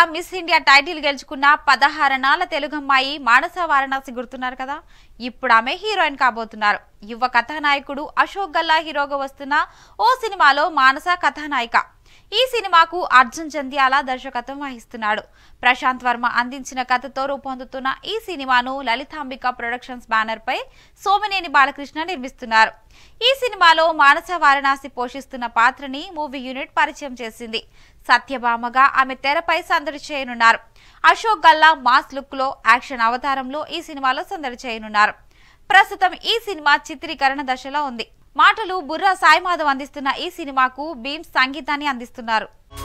miss India title గెలుచుకున్న పదహారణాల తెలుగమ్మాయి మానస వారణాసి గుర్తున్నారు కదా ఇప్పుడు ఆమె హీరోయిన్ కాబోతున్నారు యువ కథానాయకుడు అశోక్ గల్లా హీరోగా వస్తున్న ఓ సినిమాలో మానస కథానాయిక ఈ సినిమాకు అర్జున్ జంధ్యాల దర్శకత్వం వహిస్తున్నాడు ప్రశాంత్ వర్మ అందించిన కథతో రూపొందుతున్న ఈ సినిమాను లలితాంబిక ప్రొడక్షన్స్ బ్యానర్ పై సోమినేని బాలకృష్ణ నిర్మిస్తున్నారు ఈ సినిమాలో మానస వారణాసి పోషిస్తున్న పాత్రని మూవీ యూనిట్ పరిచయం చేసింది సత్యభామగా ఆమె తెరపై సందడి చేయనున్నారు అశోక్ గల్లా మాస్ లుక్ లో యాక్షన్ అవతారంలో ఈ సినిమాలో సందడి చేయనున్నారు ప్రస్తుతం ఈ సినిమా చిత్రీకరణ దశలో ఉంది మాటలు బుర్రా సాయి మాధవ్ అందిస్తున్న ఈ సినిమాకు భీమ్ సంగీతాన్ని అందిస్తున్నారు